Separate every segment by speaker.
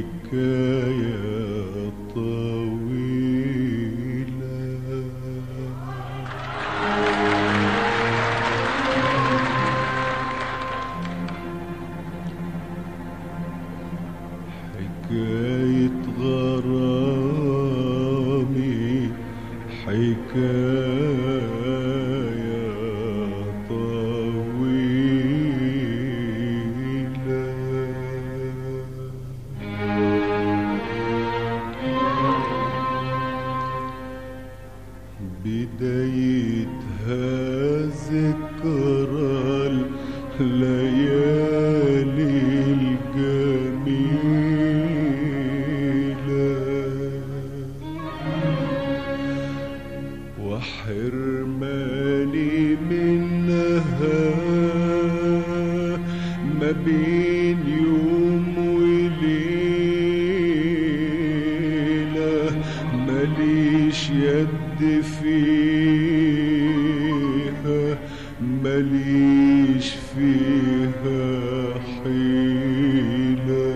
Speaker 1: حكاية طويلة حكاية غرامي حكاية طويلة بدايتها ذكرى الليالي الجميلة وحرماني منها ما بين يوم وليلة ماليش يد فيها ماليش فيها حيلة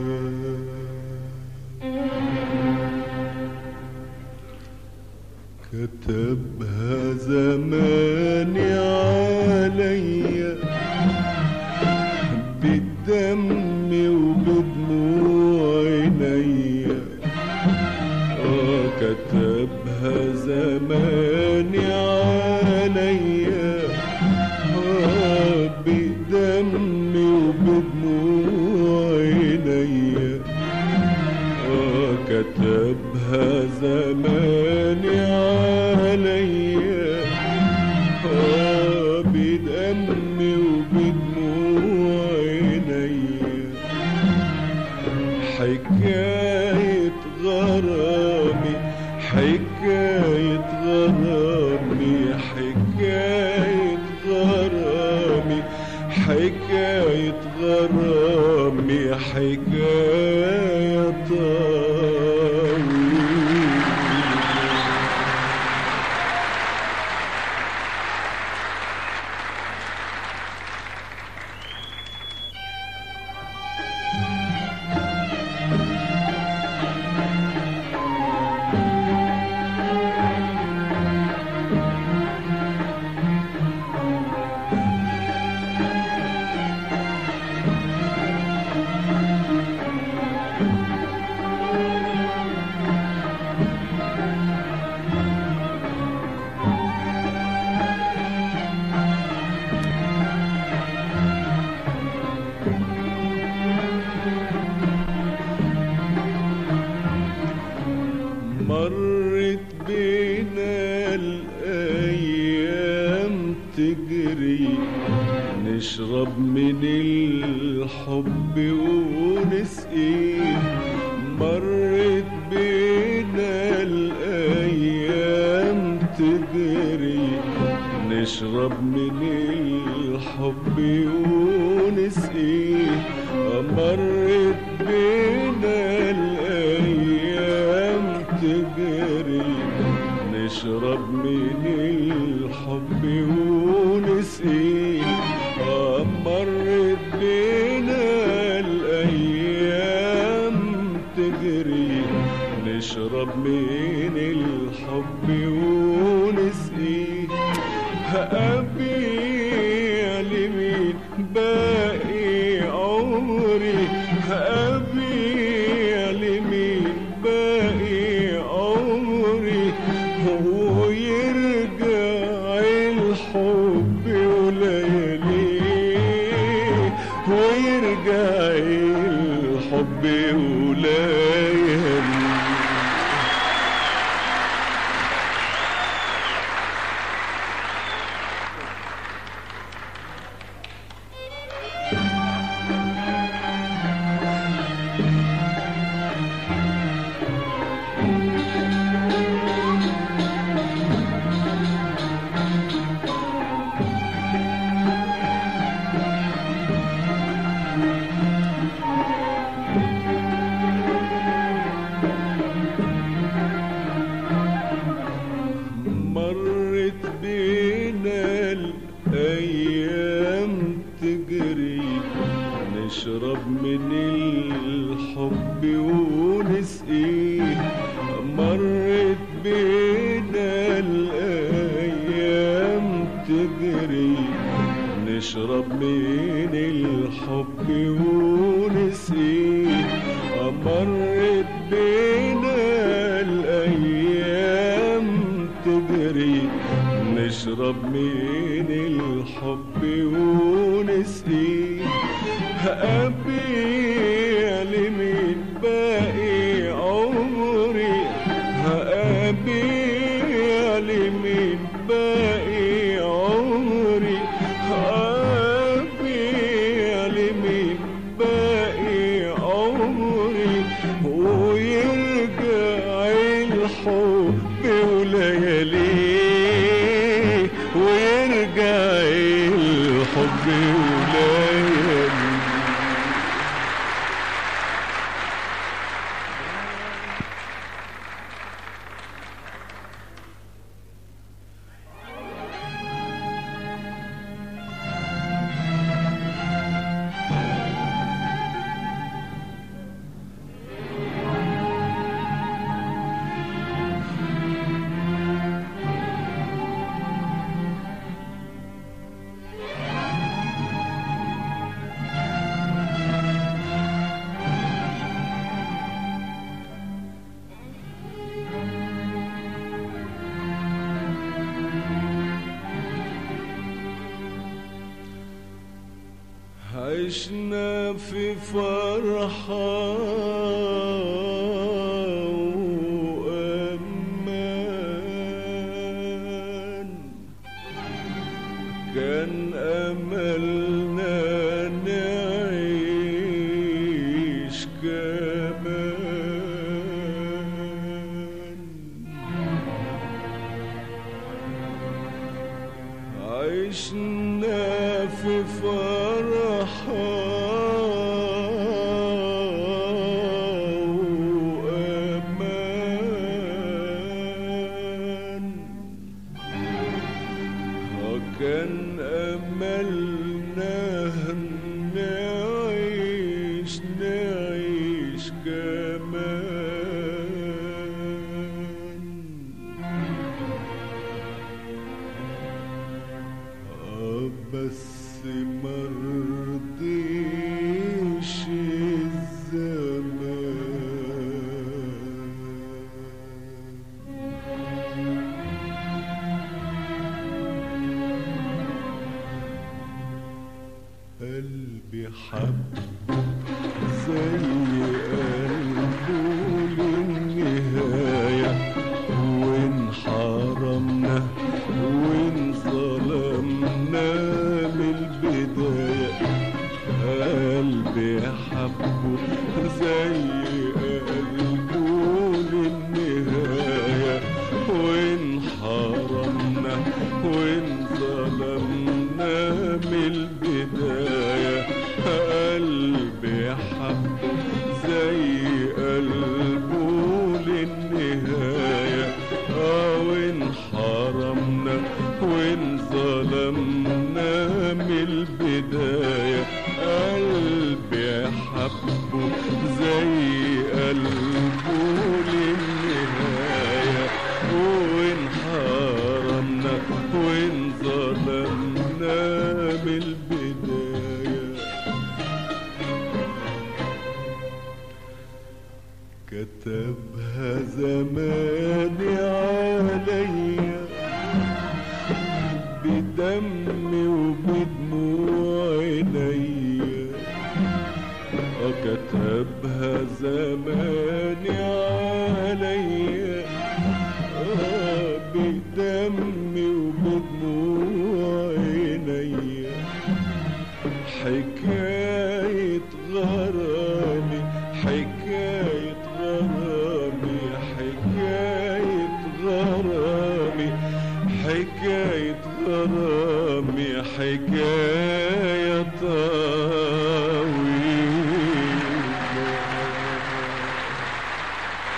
Speaker 1: كتبها زماني عليا بالدم وبدموع عينيا آه كتبها زماني عليا آه بدم وبدموع عينيا آه كتبها زماني عليا آه بدمي وبدموع عينيا حكاية غرامي حكاية غرامي حكاية غرامي حكاية غرامي حكاية طويلة مرت بينا الأيام تجري نشرب من الحب ونسقيه مرت بينا الأيام تجري نشرب من الحب ونسقيه مرت بينا الأيام تجري نشرب من الحب ونسقيه مرت بينا الأيام تجري نشرب من الحب ونسقيه أبيع لمين باقي عمري أبيع لمين باقي عمري هو يرجع الحب ولياليه ويرجع الحب ولياليه ونسقيه مرت بينا الأيام تجري نشرب من الحب ونسقيه مرت بينا الأيام تجري نشرب من الحب ونسقيه هقابل من باقي عمري هقابل من باقي عمري هقابل من باقي عمري ويرجع الحب ولياليه ويرجع الحب ولياليه عشنا في فرحة وأمان كان أملنا نعيش كمان عشنا في فرحة وأمان وكان أملنا نعيش نعيش كمان آه بس مرضيش الزمان قلبي حب زي قلبه للنهاية وإن حرمنا وإن ظلمنا من البداية قلبي حبه زي قلبه للنهاية وإن حرمنا وإن ظلمنا من البداية قلبي حبه زي قلبه للنهاية آه وإن حرمنا وإن ظلمنا من البداية قلبي حبه زي قلبه للنهاية وإن حرمنا وإن ظلمنا من البداية كتبها زماني عليا بدمي وبدموع عينيا آه كتبها زماني عليا آه بدمي وبدموع عينيا حكاية غرامي حكاية غرامي حكاية غرامي حكاية غرامي حكاية طويلة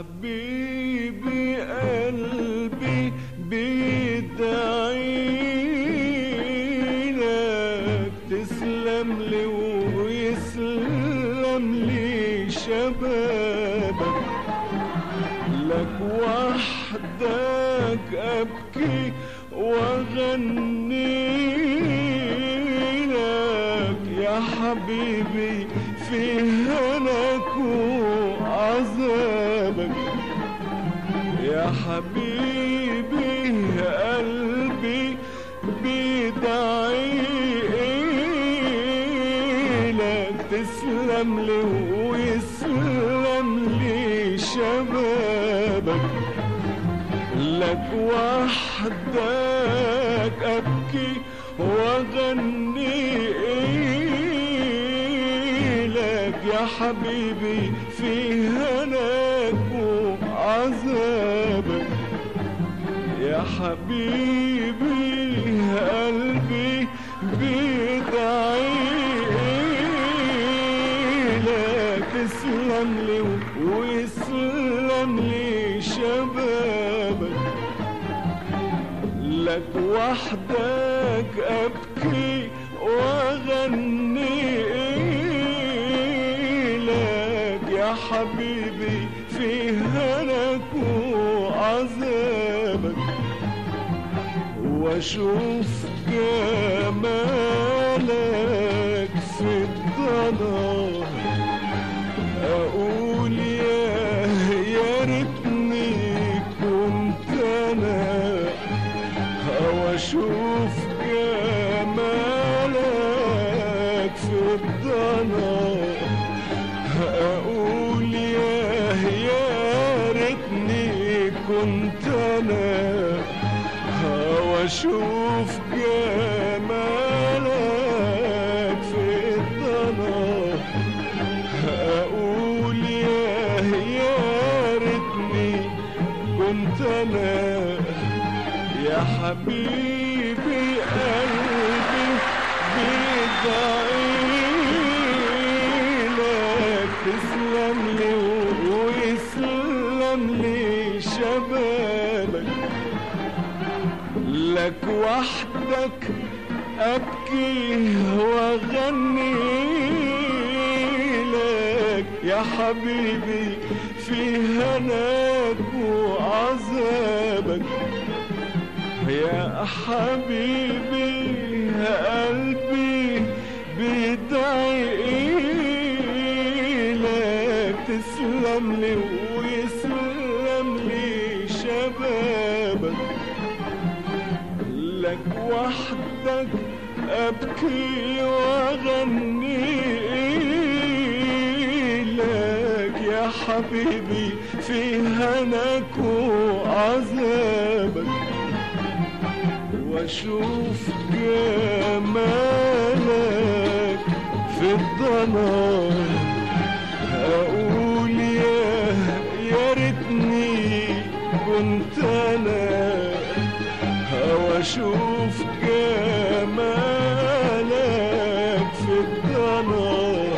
Speaker 1: حبيبي قلبي بيدعي لك تسلم لي ويسلم لي شبابك لك وحدك أبكي وأغني لك يا حبيبي في هناك وعذابك يا حبيبي قلبي بيدعي لك تسلم لي ويسلم لي شبابك لك وحدك أبكي وأغني لك يا حبيبي في هناك وعذابك يا حبيبي قلبي بيدعي لك تسلم لي ويسلم لي شبابك لك وحدك أبكي وأغني لك يا حبيبي في هناك وعذابك واشوف جمالك في الضلال اقول يا يا ريتني كنت انا واشوف جمالك في الضلال اقول يا يا ريتني كنت انا واشوف جمالك في الضلال اقول يا يا ريتني كنت انا يا حبيبي قلبي بيدعي لك تسلم لي ويسلم لي شبابك لك وحدك أبكي وأغني لك يا حبيبي في هناك وعذابك يا حبيبي قلبي بيدعي لك تسلم لي ويسلم لي شبابك لك وحدك أبكي وأغني لك يا حبيبي في هناك وعذابك واشوف جمالك في الضلال اقول يا يا ريتني كنت انا واشوف جمالك في الضلال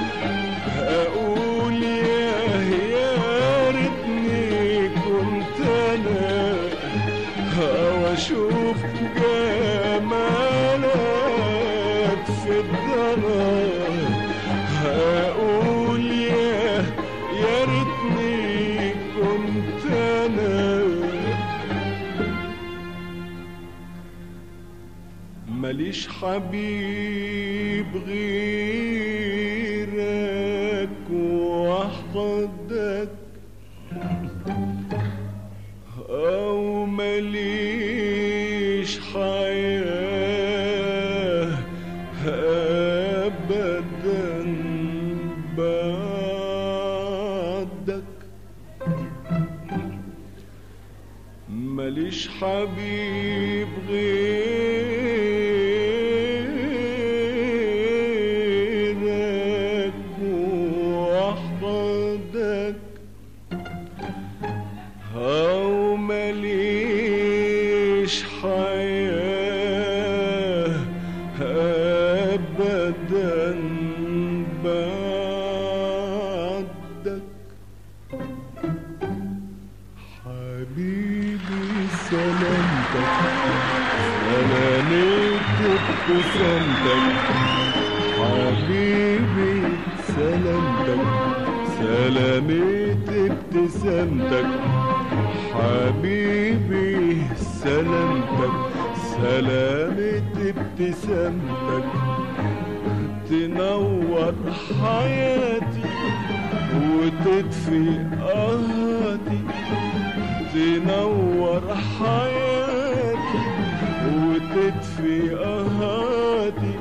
Speaker 1: اقول يا يا ريتني كنت انا واشوف جمالك في الضلال هقول يا يا ريتني كنت انا ماليش حبيب غيرك وحدك أو ماليش حياة أبدا بعدك ماليش حبيب غيرك وحدك أو ماليش حياة أبدا بعدك ابتسامتك حبيبي سلامتك سلامة ابتسامتك حبيبي سلامتك سلامة ابتسامتك تنور حياتي وتطفي قهاتي تنور حياتي وتطفي قهاتي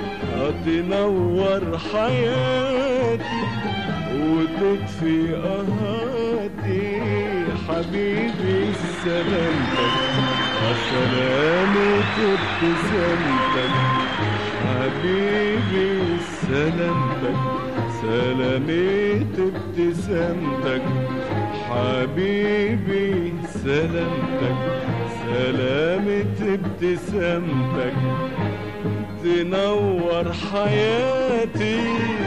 Speaker 1: تنور حياتي وتطفي قهاتي حبيبي سلامتك سلامة ابتسامتك حبيبي سلامتك سلامة ابتسامتك حبيبي سلامتك سلامة ابتسامتك تنور حياتي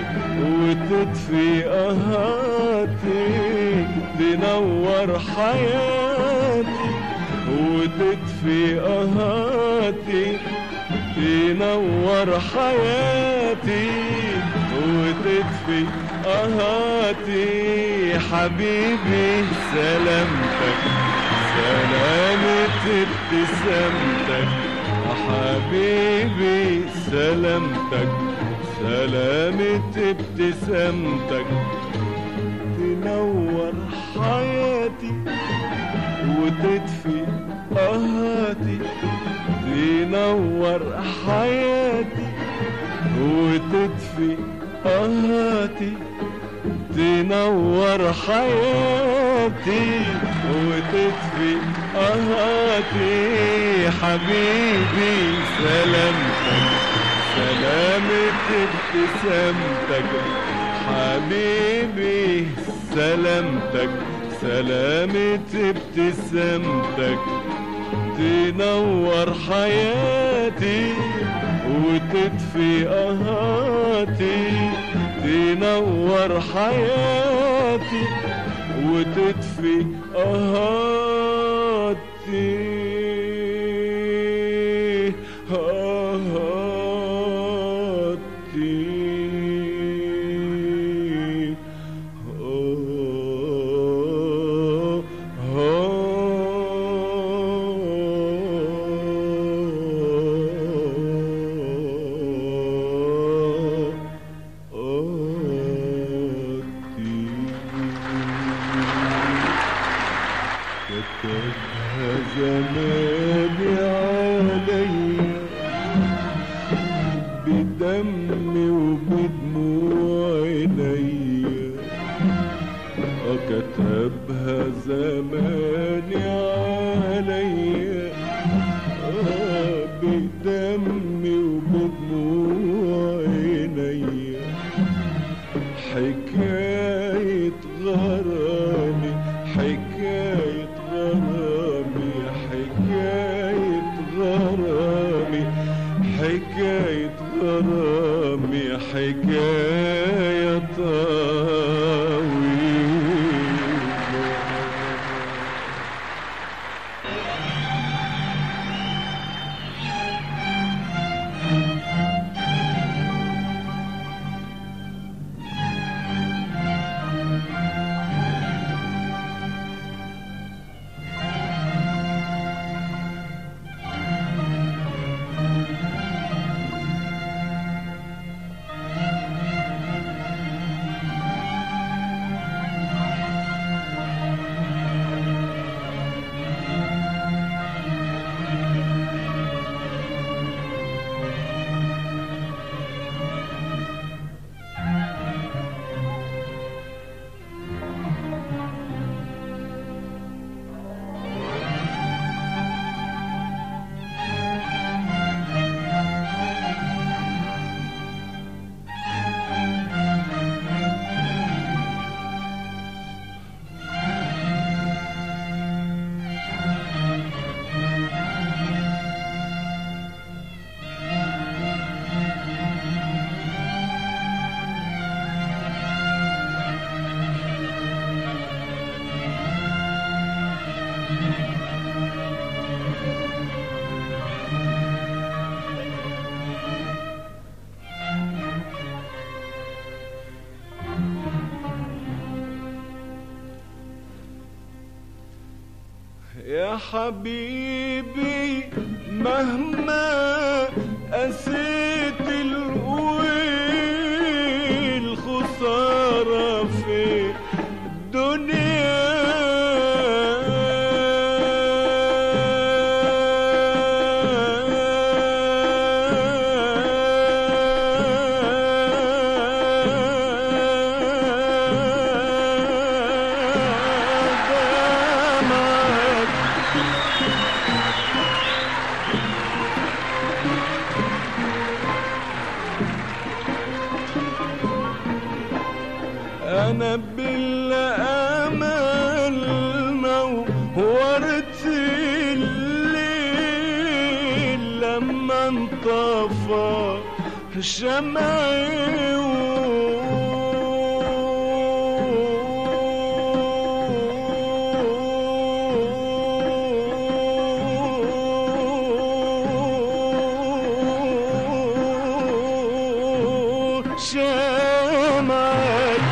Speaker 1: وتطفي قهاتي تنور حياتي وتطفي قهاتي تنور حياتي وتطفي قهاتي حبيبي سلامتك سلامة ابتسامتك حبيبي سلامتك سلامة ابتسامتك تنور حياتي وتطفي قهاتي تنور حياتي وتطفي قهاتي تنور حياتي وتطفي قهاتي حبيبي سلامتك سلامة ابتسامتك حبيبي سلامتك سلامة ابتسامتك تنور حياتي وتطفي قهاتي تنور حياتي وتطفي قهاتي قهاتي كتبها زماني عليا بدمي وبدموع عينيا آه كتبها زماني عليا آه بدمي وبدموع عينيا حكاية غرامي حكاية غرامي حكاية غرامي حكاية غرامي حكاية طويلة حبيبي مهما قسيت القوي خسارة في الدنيا انا بالامل نورت الليل لما انطفى شمعي شمعي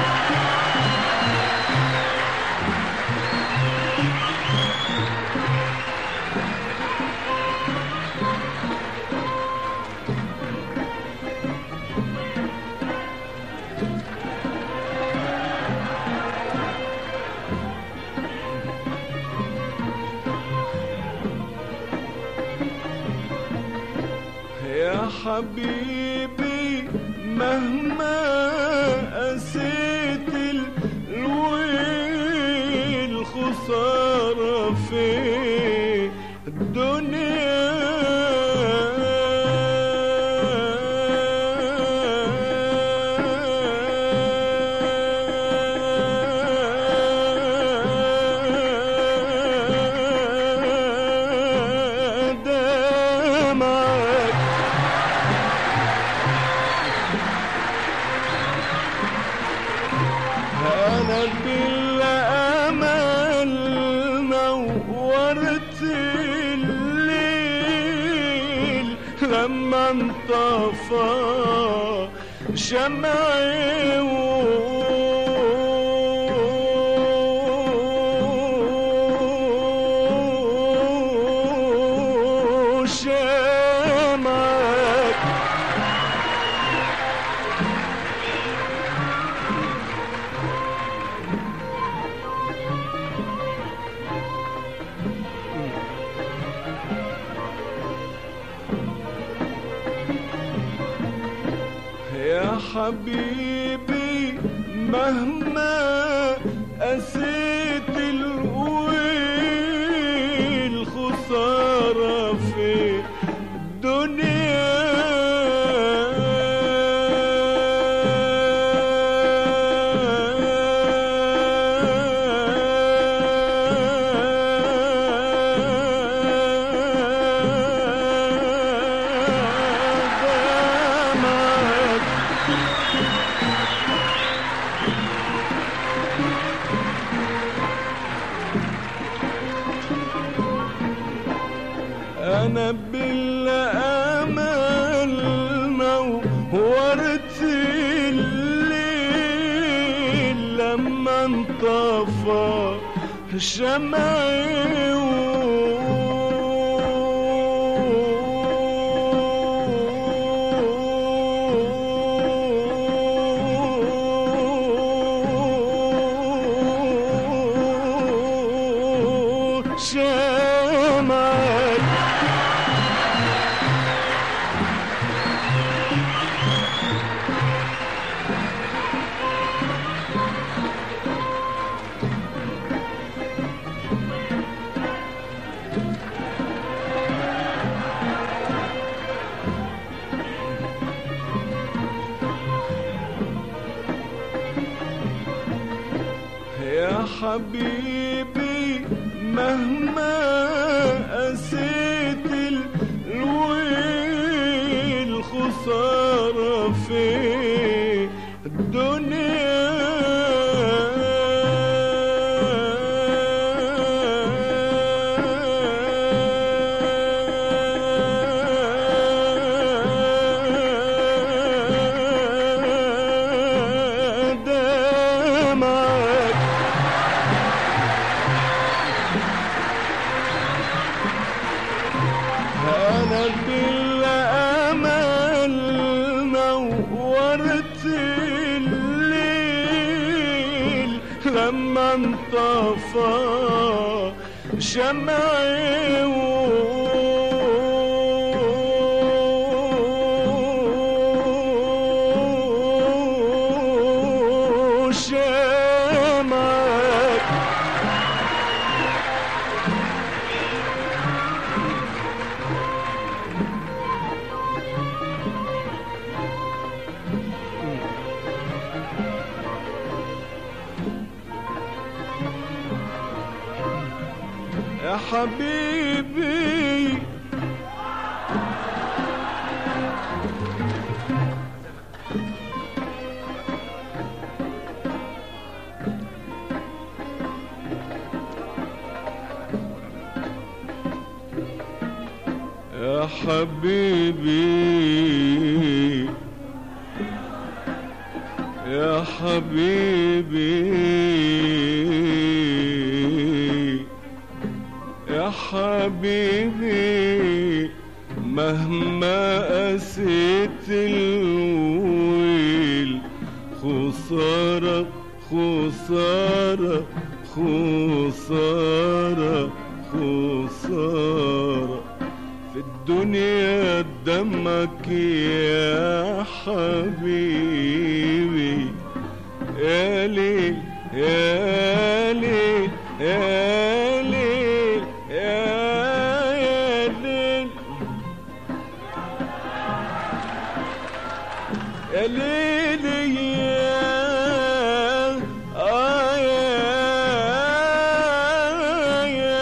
Speaker 1: يا حبيبي مهما قسيت الويل خسارة في الدنيا دمعك أنا بالأمل نورت الليل لما انطفى شمعي وشمعك يا حبيبي مهما قسيت القوي خسارة في الدنيا انا بالامل نورت الليل لما انطفى شمعي شمعي يا حبيبي مهما قسيت الويل خسارة في الدنيا دمعك لما انطفى شمعي وشمعك يا حبيبي يا حبيبي يا حبيبي يا حبيبي مهما قسيت الويل خسارة خسارة خسارة خسارة في الدنيا دمك يا حبيبي يا ليل يا ليل يا ليل يا يا ليل يا ليل يا آه يا يا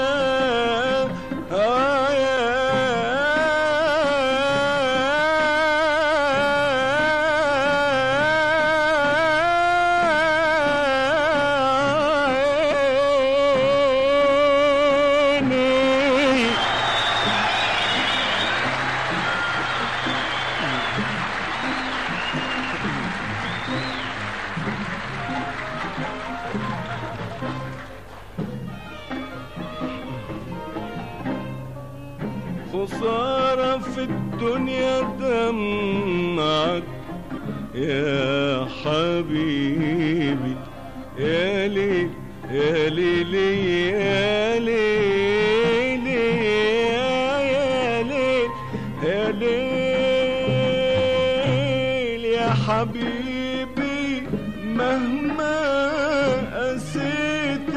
Speaker 1: آه يا خسارة في الدنيا دمعك يا حبيبي يا ليل يا ليل يا ليل يا يا ليل يا ليل يا حبيبي مهما قسيت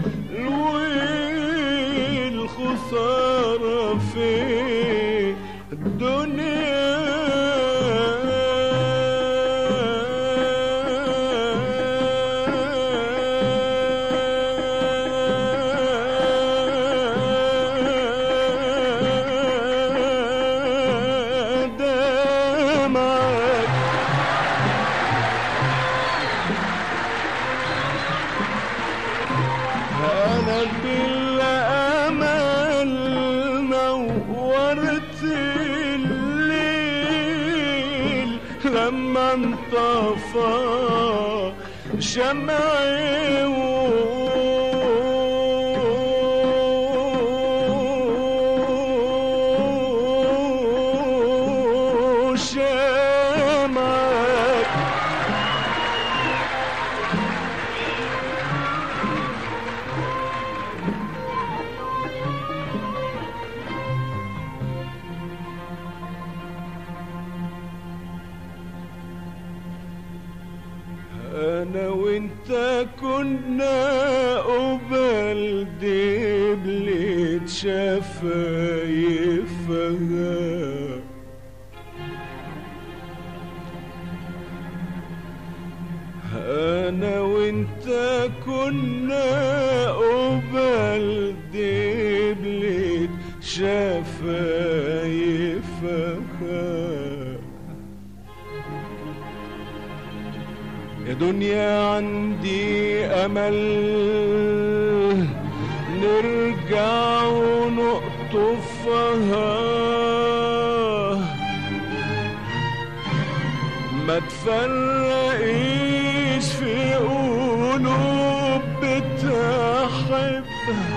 Speaker 1: الويل خسارة في الدنيا دمعك أنا بالأمل نورت الليل لما انطفى شمعي وشمعك انا وانت كنا قبل دبلة شفايفها انا وانت كنا قبل دبلة شفايفها يا دنيا عندي امل نرجع ونقطفها ما تفرقيش في قلوب بتحب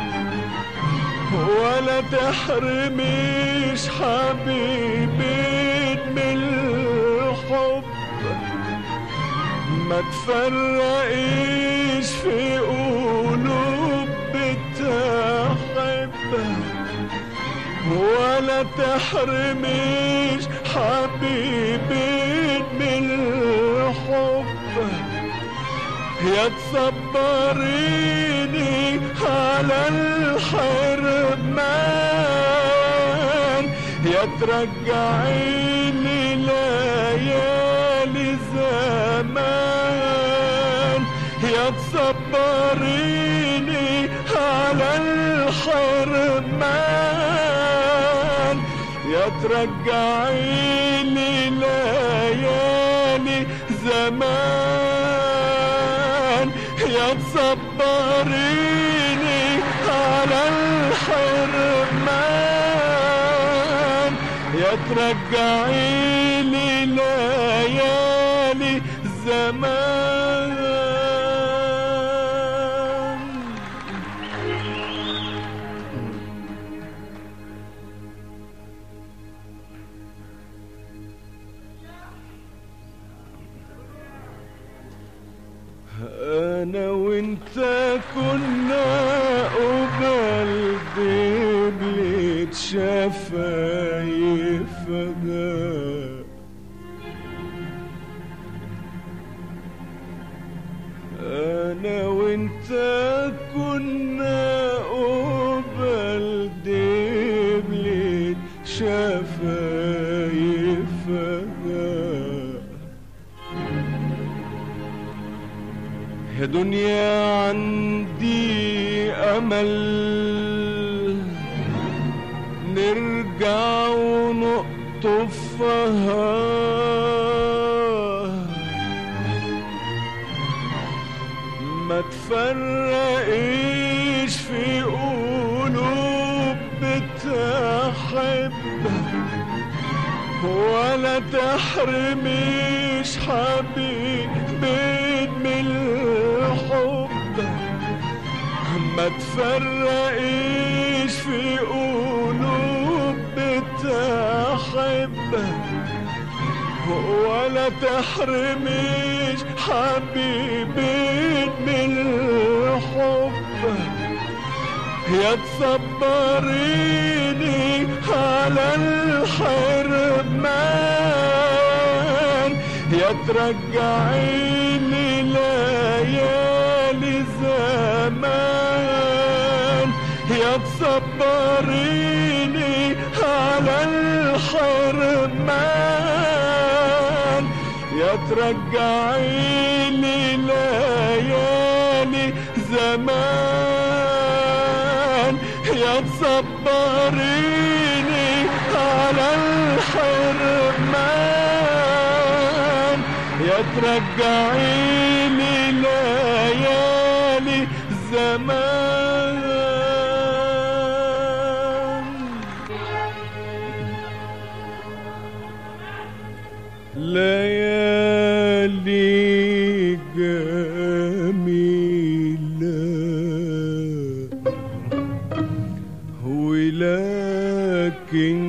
Speaker 1: ولا تحرميش حبيبي من الحب ما تفرقيش في قلوب بتحبك ولا تحرميش حبيبي من الحب يا تصبريني على الحرمان يا ترجعيني ليالي زمان يا تصبريني على الحرمان يا ترجعيني ليالي زمان يا تصبريني على الحرمان يا ترجعيني ليالي زمان انا وانت كنا قبل بليت شفايفها انا وانت كنا قبل دبلت شفايفها يا دنيا عندي امل نرجع ونقطفها ما تفرقيش في قلوب بتحبك ولا تحرميش حبيبي من الحب ما تفرقيش في قلوب بتحبك ولا تحرميش حبيبي من الحب يا تصبريني على الحرمان يا ترجعيني ليالي زمان يا تصبريني على الحرمان يا ترجعيني ليالي زمان يا تصبريني على الحرمان يا ترجعيني ليالي زمان ليالي جميلة ولكن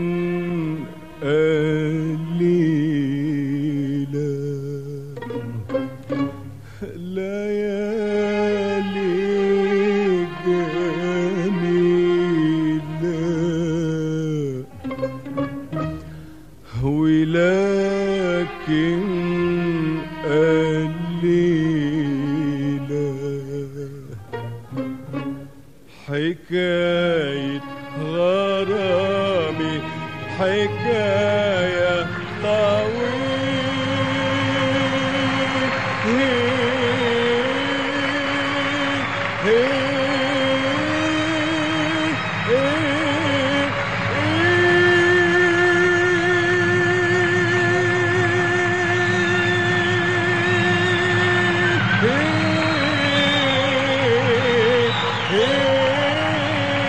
Speaker 1: قليلة ليالي جميلة ولكن قليلة حكاية غرامي حكاية طويل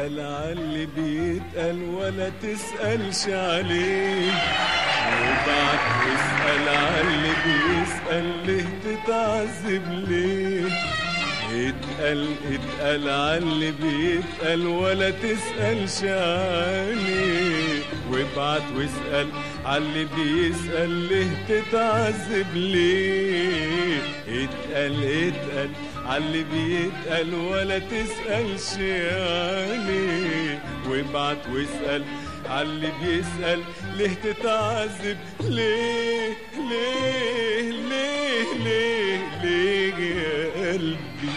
Speaker 1: اتقل عاللي بيتقل ولا تسألش عليه وبعد اسأل عاللي بيسأل ليه تتعذب ليه اتقل اتقل عاللي بيتقل ولا تسألش عليه وابعت واسأل عاللي بيسأل ليه تتعذب ليه اتقل اتقل عاللي بيتقل ولا تسألش عليه وابعت واسأل عاللي بيسأل ليه تتعذب ليه ليه ليه ليه ليه يا قلبي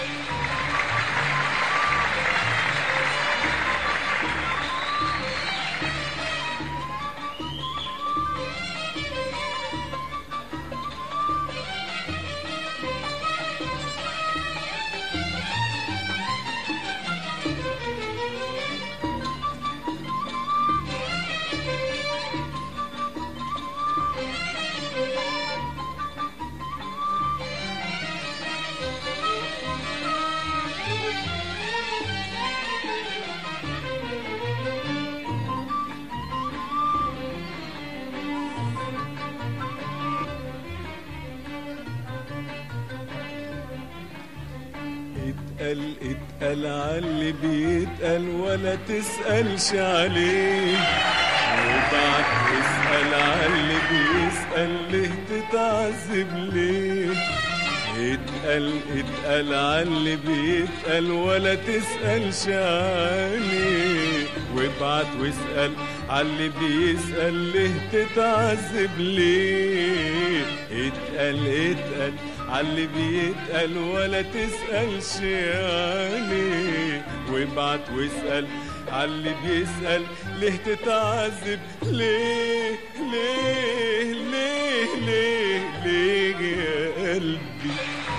Speaker 1: اتقل اتقل عاللي بيتقل ولا تسألش عليه وبعد اسأل عاللي بيسأل ليه تتعذب ليه اتقل اتقل عاللي بيتقل ولا تسألش عليه وابعت واسأل عاللي بيسأل ليه تتعذب ليه اتقل اتقل عاللي بيتقل ولا تسألش عليه وابعت واسأل عاللي بيسأل ليه تتعذب ليه ليه ليه ليه ليه يا قلبي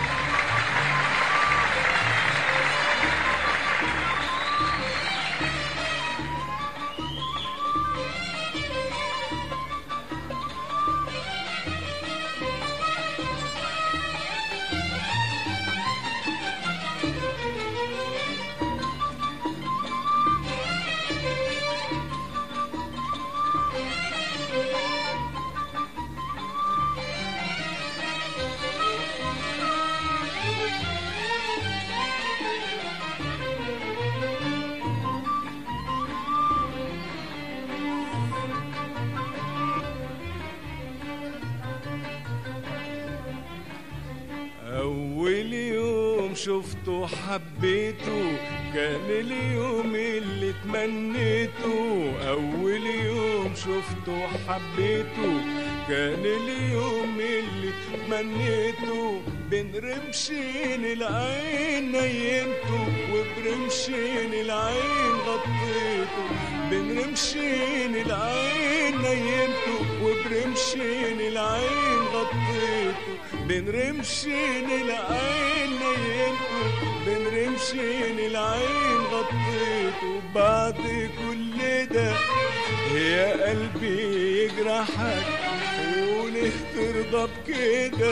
Speaker 1: أول يوم شفته حبيته كان اليوم اللي تمنيته أول يوم شفته حبيته كان اليوم اللي تمنيته بين رمشين العين نيمته وبرمشين العين غطيته بين رمشين العين نيمته وبرمشين العين غطيته بين رمشين العين نيمته بين رمشين العين غطيته بعد كل ده يا قلبي يجرحك وليه ترضى بكده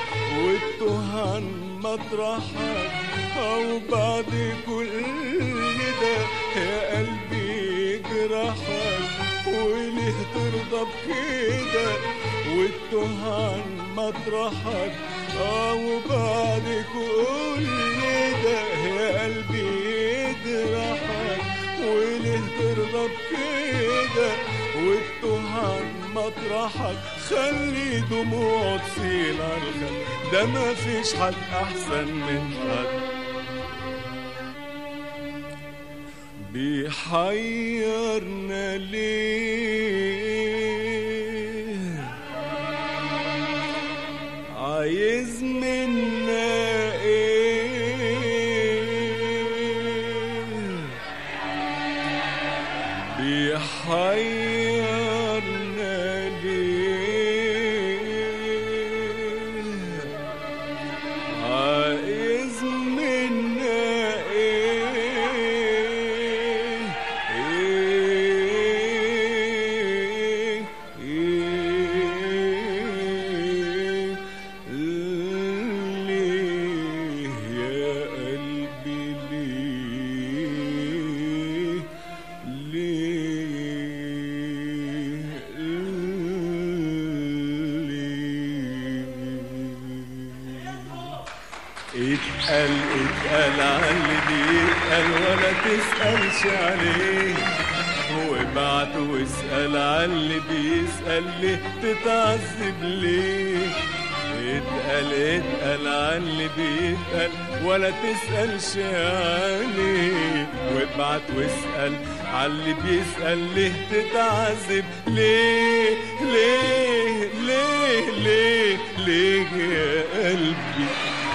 Speaker 1: وتوه عن مطرحك او بعد كل ده يا قلبي يجرحك وليه ترضى بكده وتوه عن مطرحك او بعد كل ده يا قلبي يجرحك وليه ترضى بكده وتوه عن مطرحك خلي دموع تسيل على الخد ده ما فيش حد احسن من حد بيحيرنا ليه عايز منا ايه بيحيرنا ليه عايز منا ايه ايه ايه ليه يا قلبي ليه اتقل اتقل على اللي بيتقل ولا تسألش عليه وابعت واسأل على اللي بيسأل ليه تتعذب ليه اتقل اتقل على اللي بيتقل ولا تسألش عليه وابعت واسأل على اللي بيسأل ليه تتعذب ليه ليه ليه ليه ليه يا قلبي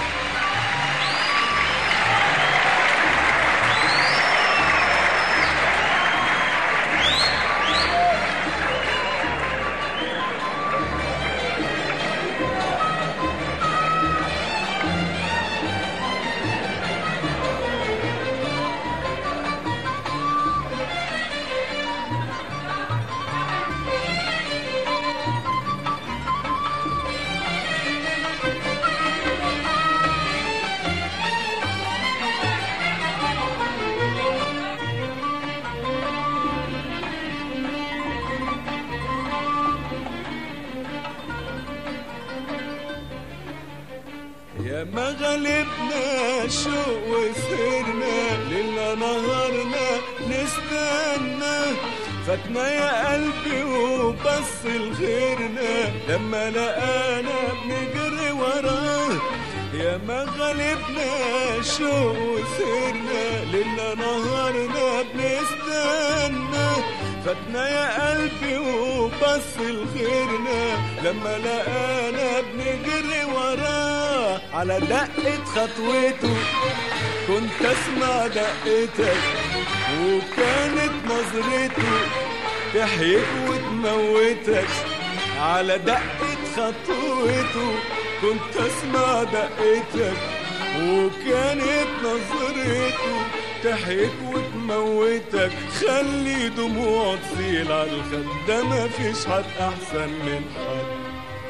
Speaker 1: يا ما غلبنا شوق وسهرنا ليلنا نهارنا نستنى فاتنا يا قلبي وبس الخيرنا لما لقانا بنجري وراه يا ما غلبنا شوق وسهرنا ليلنا نهارنا بنستنى فاتنا يا قلبي وبس الخيرنا لما لقانا بنجري وراه على دقة خطوته كنت اسمع دقتك وكانت نظرته تحييك وتموتك على دقة خطوته كنت اسمع دقتك وكانت نظرته تحييك وتموتك خلي دموع تسيل على الخد ده مفيش حد احسن من حد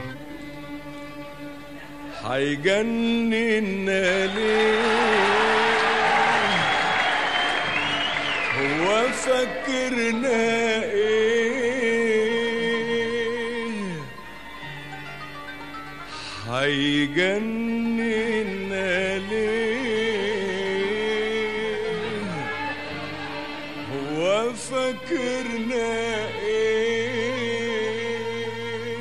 Speaker 1: حيجننا ليه هو فكرنا ايه حيجننا ليه هو فكرنا ايه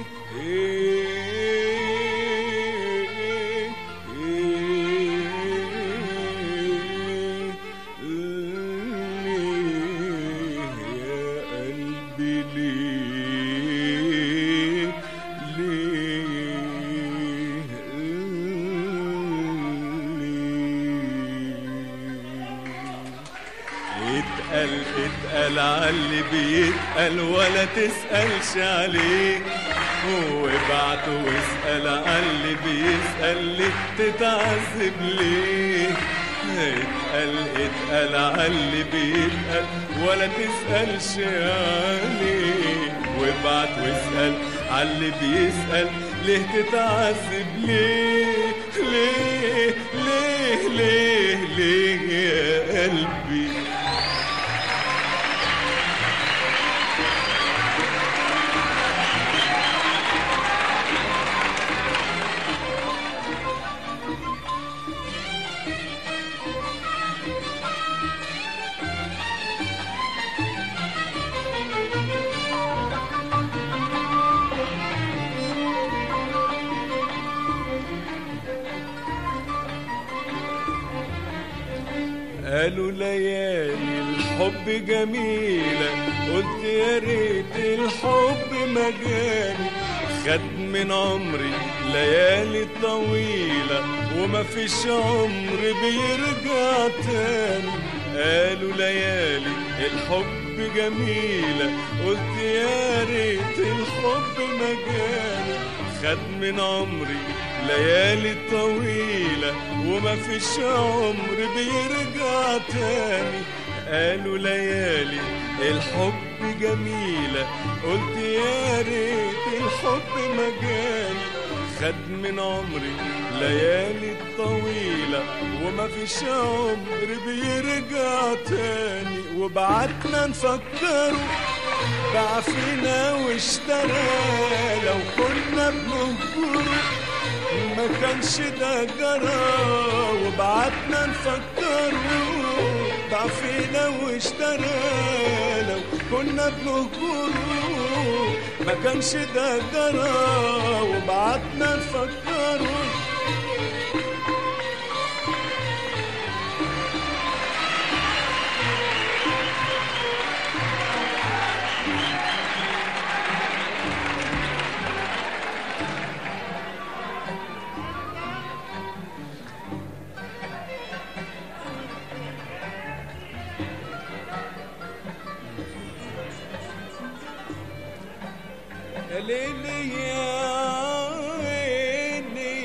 Speaker 1: ايه ايه ليه يا قلبي ليه ليه ليه اتقل اتقل على اللي بيتقل ولا تسألش عليه وابعت واسأل على اللي بيسأل ليه تتعذب ليه اتقل اتقل على اللي بيتقل ولا تسألش عليه وابعت واسأل على اللي بيسأل ليه تتعذب ليه ليه ليه ليه ليه يا قلبي قالوا ليالي الحب جميلة قلت يا ريت الحب مجاني خد من عمري ليالي طويلة وما فيش عمر بيرجع تاني قالوا ليالي الحب جميلة قلت يا ريت الحب مجاني خد من عمري ليالي طويلة وما فيش عمر بيرجع تاني قالوا ليالي الحب جميلة قلت يا ريت الحب مجاني خد من عمري ليالي طويلة وما فيش عمر بيرجع تاني وبعتنا نفكره باع فينا واشترى لو كنا بنهجره ما كان كانش ده جرى وبعتنا نفكره باع فينا واشترى لو كنا بنهجره ما كانش ده جرى وبعتنا نفكره يا ليلي يا عيني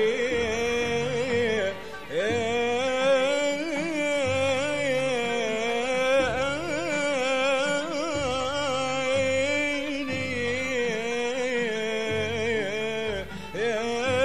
Speaker 1: يا عيني يا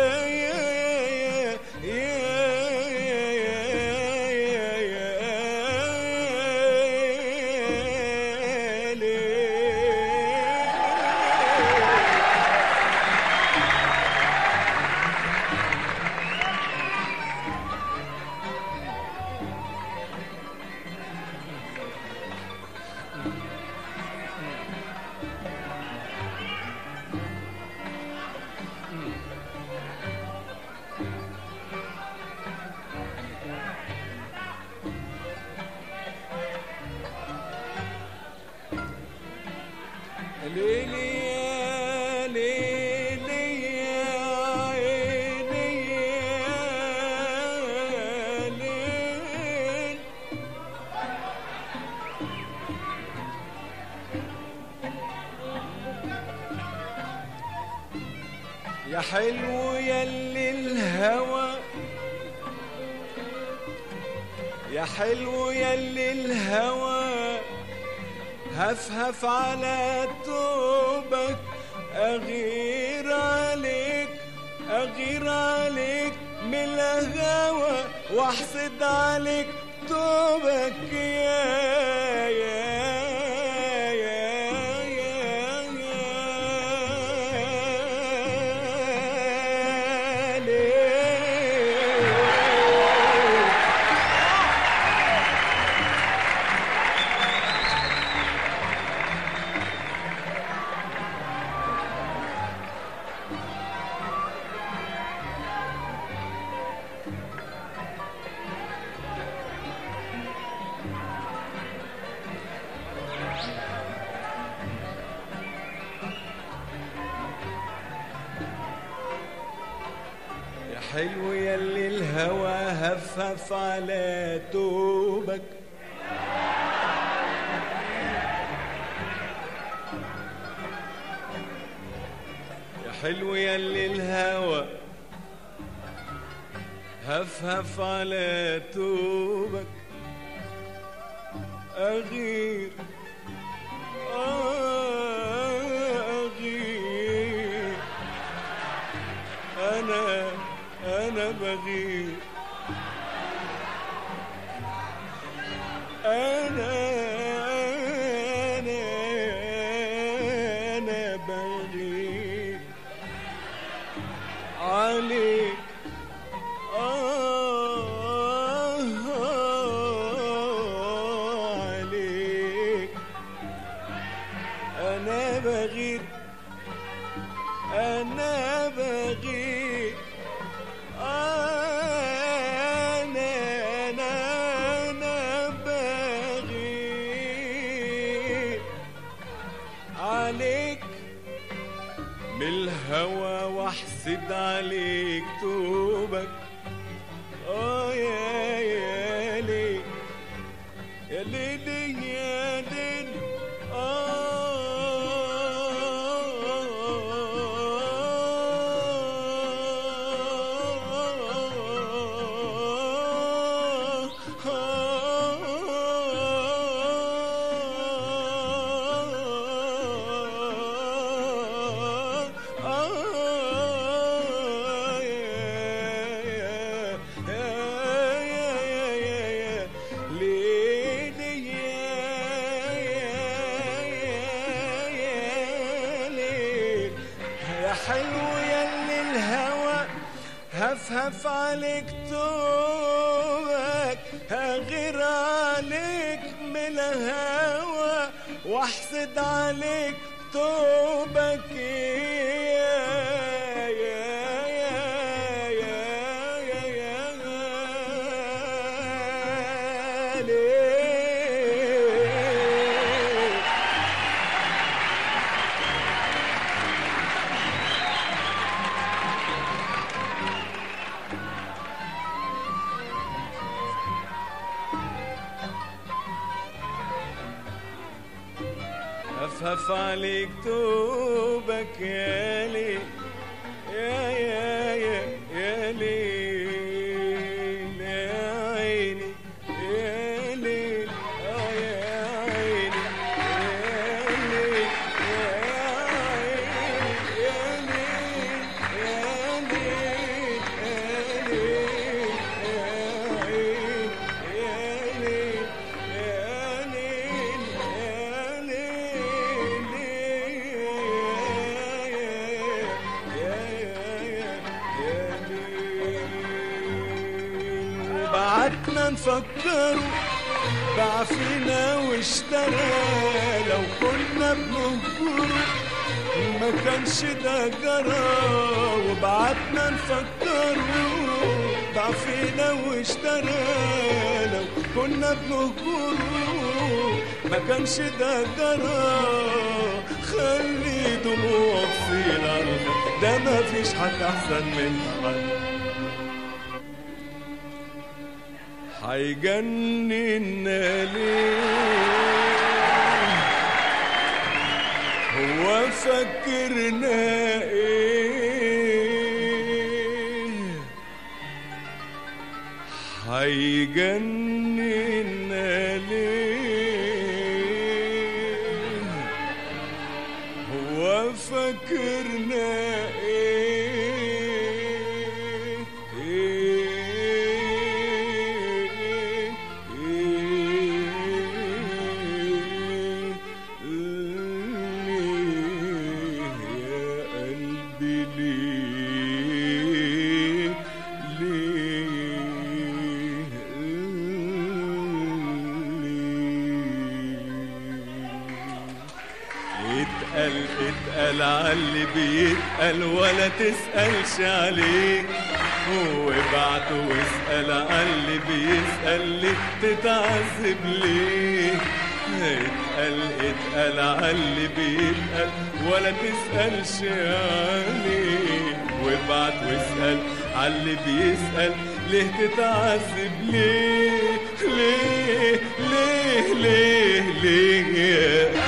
Speaker 1: ليلي يا ليلي يا عيني يا ليل يا حلو يلي الهوى يا حلو يلي الهوى هفهف على توبك أغير عليك أغير عليك من الهوى واحسد عليك توبك يا يا يا يا يا ليه يا حلو يلي الهوى هفهف على توبك يا حلو يلي الهوى هفهف على توبك أغير آه أغير أنا أنا بغير أنا أنا أنا بغير عليك آه عليك أنا بغير أنا بغير أنا أنا أنا بغير عليك من الهوى واحسد عليك توبك اه يا يا ليل يا ليل يا ليل ليلي يا هفهف عليك توبك هغير عليك من الهوى واحسد عليك توبك يا يا يا يا يا يا ليه هفهف عليك توبك يا ليل يا يا يا يا ليل يا عيني يا ليل آه يا عيني يا ليل يا عيني يا ليل يا ليل يا ليل يا عيني يا ليل يا ليل وبعتنا نفكره باع فينا واشترى لو كنا بنهجره ما كانش ده جرى وبعتنا نفكره باع فينا واشترى لو كنا بنهجره ما كانش ده جرى خلي دموعك في الارض ده ما فيش حد احسن من حد هيجننا ليه هو فكرنا ايه هيجننا ليه هو فكرنا ايه ايه ايه ليه يا قلبي ليه ليه ليه اتقل اتقل عاللي بيتقل ولا تسألش عليه وابعته واسأل عاللي بيسأل ليه تتعذب ليه اتقل اتقل عاللي بيتقل ولا تسألش عليه وابعت واسأل عاللي بيسأل ليه تتعذب ليه ليه ليه ليه ليه